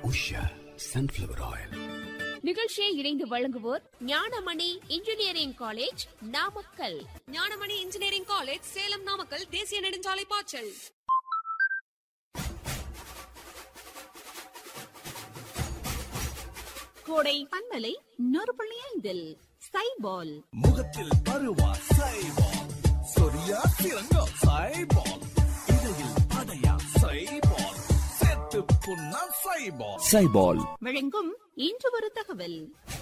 Usha sunflower oil நிகழ்ச்சியை இணைந்து வழங்குவோர் Gnanamani engineering college Namakkal Gnanamani engineering college Salem Namakkal தேசிய நெடுஞ்சாலை பாய்ச்சல் கோடை பண்பலை நூறு புள்ளி ஐந்தில் சைபால் முகத்தில் பருவா சைபால் சொரியா திரங்கா சைபால் இடையில் அடையா சைபால் செத்து புண்ணா சைபால் சைபால் வழங்கும் இன்று ஒரு தகவல்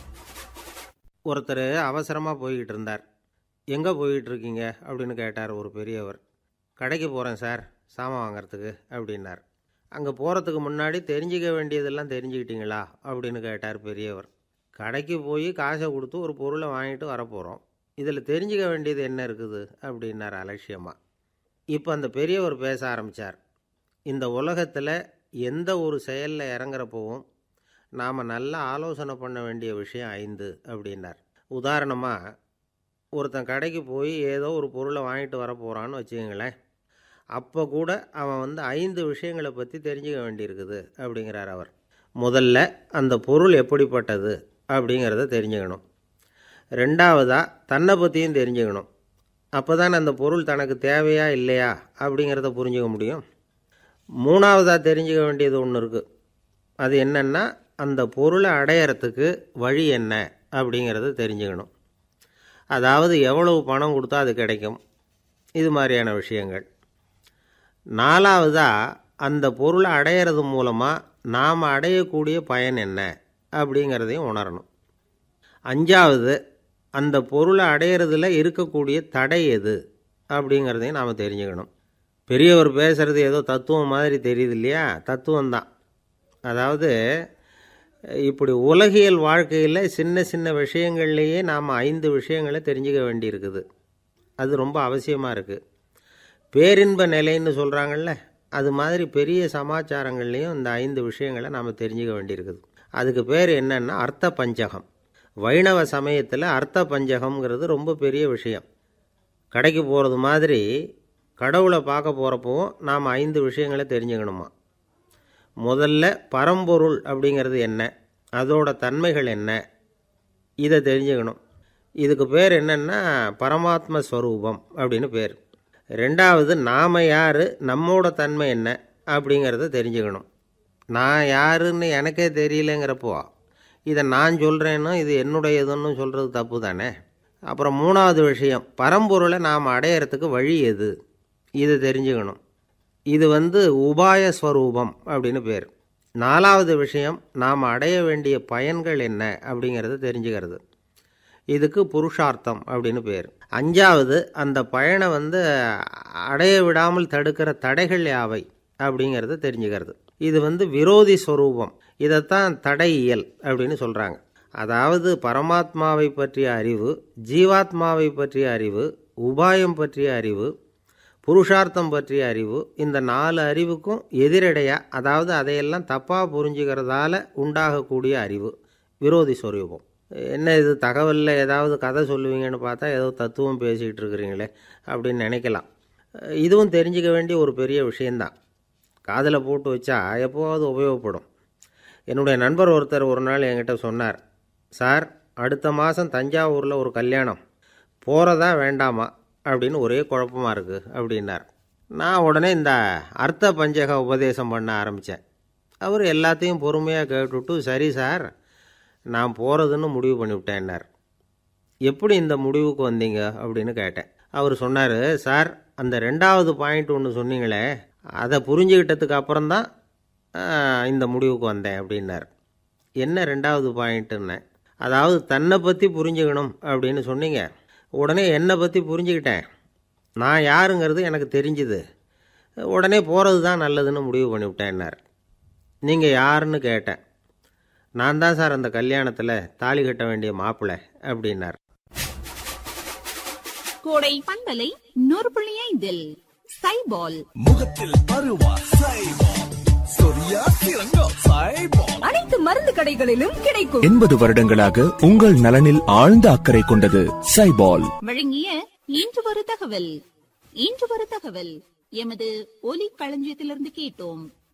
ஒருத்தர் அவசரமாக போய்கிட்டு இருந்தார் எங்கே போய்கிட்டு இருக்கீங்க அப்படின்னு கேட்டார் ஒரு பெரியவர் கடைக்கு போகிறேன் சார் சாமான் வாங்குறதுக்கு அப்படின்னார் அங்கே போகிறதுக்கு முன்னாடி தெரிஞ்சிக்க வேண்டியதெல்லாம் தெரிஞ்சுக்கிட்டீங்களா அப்படின்னு கேட்டார் பெரியவர் கடைக்கு போய் காசை கொடுத்து ஒரு பொருளை வாங்கிட்டு வரப்போகிறோம் இதில் தெரிஞ்சிக்க வேண்டியது என்ன இருக்குது அப்படின்னார் அலட்சியமாக இப்போ அந்த பெரியவர் பேச ஆரம்பித்தார் இந்த உலகத்தில் எந்த ஒரு செயலில் இறங்குறப்பவும் நாம் நல்லா ஆலோசனை பண்ண வேண்டிய விஷயம் ஐந்து அப்படின்னார் உதாரணமாக ஒருத்தன் கடைக்கு போய் ஏதோ ஒரு பொருளை வாங்கிட்டு வர போகிறான்னு வச்சுக்கங்களேன் அப்போ கூட அவன் வந்து ஐந்து விஷயங்களை பற்றி தெரிஞ்சுக்க வேண்டியிருக்குது அப்படிங்கிறார் அவர் முதல்ல அந்த பொருள் எப்படிப்பட்டது அப்படிங்கிறத தெரிஞ்சுக்கணும் ரெண்டாவதாக தன்னை பற்றியும் தெரிஞ்சுக்கணும் அப்போ தான் அந்த பொருள் தனக்கு தேவையா இல்லையா அப்படிங்கிறத புரிஞ்சுக்க முடியும் மூணாவதாக தெரிஞ்சுக்க வேண்டியது ஒன்று இருக்குது அது என்னென்னா அந்த பொருளை அடையறதுக்கு வழி என்ன அப்படிங்கிறத தெரிஞ்சுக்கணும் அதாவது எவ்வளவு பணம் கொடுத்தா அது கிடைக்கும் இது மாதிரியான விஷயங்கள் நாலாவதாக அந்த பொருளை அடையிறது மூலமாக நாம் அடையக்கூடிய பயன் என்ன அப்படிங்கிறதையும் உணரணும் அஞ்சாவது அந்த பொருளை அடையிறதுல இருக்கக்கூடிய தடை எது அப்படிங்கிறதையும் நாம் தெரிஞ்சுக்கணும் பெரியவர் பேசுகிறது ஏதோ தத்துவம் மாதிரி தெரியுது இல்லையா தத்துவம் தான் அதாவது இப்படி உலகியல் வாழ்க்கையில் சின்ன சின்ன விஷயங்கள்லேயே நாம் ஐந்து விஷயங்களை தெரிஞ்சுக்க வேண்டியிருக்குது அது ரொம்ப அவசியமாக இருக்குது பேரின்ப நிலைன்னு சொல்கிறாங்கல்ல அது மாதிரி பெரிய சமாச்சாரங்கள்லேயும் இந்த ஐந்து விஷயங்களை நாம் தெரிஞ்சுக்க வேண்டியிருக்குது அதுக்கு பேர் என்னன்னா அர்த்த பஞ்சகம் வைணவ சமயத்தில் அர்த்த பஞ்சகம்ங்கிறது ரொம்ப பெரிய விஷயம் கடைக்கு போகிறது மாதிரி கடவுளை பார்க்க போகிறப்பவும் நாம் ஐந்து விஷயங்களை தெரிஞ்சுக்கணுமா முதல்ல பரம்பொருள் அப்படிங்கிறது என்ன அதோட தன்மைகள் என்ன இதை தெரிஞ்சுக்கணும் இதுக்கு பேர் என்னென்னா பரமாத்ம ஸ்வரூபம் அப்படின்னு பேர் ரெண்டாவது நாம் யார் நம்மோட தன்மை என்ன அப்படிங்கிறத தெரிஞ்சுக்கணும் நான் யாருன்னு எனக்கே தெரியலங்கிறப்போ இதை நான் சொல்கிறேன்னு இது என்னுடையதுன்னு சொல்கிறது தப்பு தானே அப்புறம் மூணாவது விஷயம் பரம்பொருளை நாம் அடையிறதுக்கு வழி எது இதை தெரிஞ்சுக்கணும் இது வந்து உபாய ஸ்வரூபம் அப்படின்னு பேர் நாலாவது விஷயம் நாம் அடைய வேண்டிய பயன்கள் என்ன அப்படிங்கிறத தெரிஞ்சுக்கிறது இதுக்கு புருஷார்த்தம் அப்படின்னு பேர் அஞ்சாவது அந்த பயனை வந்து அடைய விடாமல் தடுக்கிற தடைகள் யாவை அப்படிங்கிறத தெரிஞ்சுக்கிறது இது வந்து விரோதி ஸ்வரூபம் இதைத்தான் தடையியல் அப்படின்னு சொல்கிறாங்க அதாவது பரமாத்மாவை பற்றிய அறிவு ஜீவாத்மாவை பற்றிய அறிவு உபாயம் பற்றிய அறிவு புருஷார்த்தம் பற்றிய அறிவு இந்த நாலு அறிவுக்கும் எதிரடையாக அதாவது அதையெல்லாம் தப்பாக புரிஞ்சுக்கிறதால உண்டாகக்கூடிய அறிவு விரோதி ஸ்வரூபம் என்ன இது தகவலில் ஏதாவது கதை சொல்லுவீங்கன்னு பார்த்தா ஏதோ தத்துவம் பேசிக்கிட்டு இருக்கிறீங்களே அப்படின்னு நினைக்கலாம் இதுவும் தெரிஞ்சுக்க வேண்டிய ஒரு பெரிய விஷயந்தான் காதில் போட்டு வச்சா எப்போவாவது உபயோகப்படும் என்னுடைய நண்பர் ஒருத்தர் ஒரு நாள் என்கிட்ட சொன்னார் சார் அடுத்த மாதம் தஞ்சாவூரில் ஒரு கல்யாணம் போகிறதா வேண்டாமா அப்படின்னு ஒரே குழப்பமாக இருக்குது அப்படின்னார் நான் உடனே இந்த அர்த்த பஞ்சக உபதேசம் பண்ண ஆரம்பித்தேன் அவர் எல்லாத்தையும் பொறுமையாக கேட்டுவிட்டு சரி சார் நான் போகிறதுன்னு முடிவு பண்ணிவிட்டேன்னார் எப்படி இந்த முடிவுக்கு வந்தீங்க அப்படின்னு கேட்டேன் அவர் சொன்னார் சார் அந்த ரெண்டாவது பாயிண்ட் ஒன்று சொன்னீங்களே அதை புரிஞ்சுக்கிட்டதுக்கு அப்புறம்தான் இந்த முடிவுக்கு வந்தேன் அப்படின்னார் என்ன ரெண்டாவது பாயிண்ட்டுன்னு அதாவது தன்னை பற்றி புரிஞ்சுக்கணும் அப்படின்னு சொன்னீங்க உடனே என்னை பற்றி புரிஞ்சுக்கிட்டேன் நான் யாருங்கிறது எனக்கு தெரிஞ்சுது உடனே போகிறது தான் நல்லதுன்னு முடிவு பண்ணிவிட்டேன்னார் நீங்கள் யாருன்னு கேட்டேன் நான் தான் சார் அந்த கல்யாணத்தில் தாலி கட்ட வேண்டிய மாப்பிள்ளை அப்படின்னார் கோடை பண்பலை நூறு புள்ளி ஐந்தில் சைபால் முகத்தில் பருவா சைபால் சொரியா திரங்கா சைபால் அனைத்து மருந்து கடைகளிலும் கிடைக்கும் எண்பது வருடங்களாக உங்கள் நலனில் ஆழ்ந்த அக்கறை கொண்டது சைபால் வழங்கிய இன்று ஒரு தகவல் இன்று ஒரு தகவல் எமது ஒலி களஞ்சியத்திலிருந்து கேட்டோம்